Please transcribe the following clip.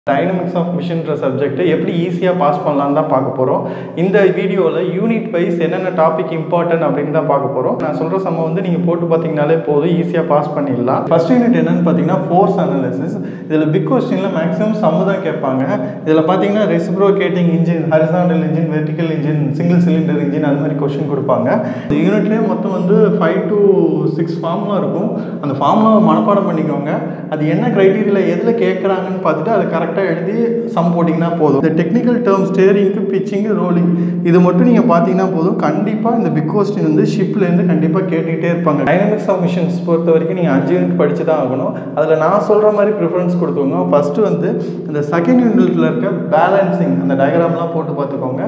dynamics of மிஷின்ற சப்ஜெக்ட்டை எப்படி ஈஸியாக pass பண்ணலான்னு தான் பார்க்க போகிறோம் இந்த வீடியோவில் யூனிட் வைஸ் என்னென்ன டாபிக் இம்பார்ட்டன்ட் அப்படின்னு தான் பார்க்க போகிறோம் நான் சொல்கிற சம்ம வந்து நீங்கள் போட்டு பார்த்தீங்கனாலே போதும் ஈஸியாக பாஸ் பண்ணிடலாம் ஃபர்ஸ்ட் யூனிட் என்னன்னு பார்த்தீங்கன்னா ஃபோர்ஸ் அனாலிசிஸ் இதில் பிக் கொஸ்டினில் மேக்ஸிமம் சம்மு தான் கேட்பாங்க இதில் பார்த்தீங்கன்னா reciprocating engine horizontal engine vertical engine single cylinder engine அது மாதிரி கொஸ்டின் கொடுப்பாங்க இந்த யூனிட்லேயே மொத்தம் வந்து ஃபைவ் டு சிக்ஸ் ஃபார்முலா இருக்கும் அந்த ஃபார்முலாவை மனப்பாடம் பண்ணிக்கோங்க அது என்ன க்ரைட்டீரியில் எதில் கேட்குறாங்கன்னு பார்த்துட்டு அதை கரெக்டாக எழுதி சம் போட்டிங்கன்னா போதும் இந்த டெக்னிக்கல் டேர்ம் ஸ்டேரிங்க்கு பிச்சிங்கு ரோலிங் இது மட்டும் நீங்கள் பார்த்தீங்கன்னா போதும் கண்டிப்பாக இந்த பிக் கொஸ்டின் வந்து ஷிப்லேருந்து கண்டிப்பாக கேட்டுக்கிட்டே இருப்பாங்க டைனமிக்ஸ் ஆஃப் மிஷின்ஸ் பொறுத்த வரைக்கும் நீங்கள் அஞ்சு யூனிட் படித்து தான் ஆகணும் அதில் நான் சொல்கிற மாதிரி ப்ரிஃபரன்ஸ் கொடுத்துக்கோங்க ஃபஸ்ட்டு வந்து இந்த செகண்ட் யூனிட்டில் இருக்க பேலன்சிங் அந்த டயக்ராம்லாம் போட்டு பார்த்துக்கோங்க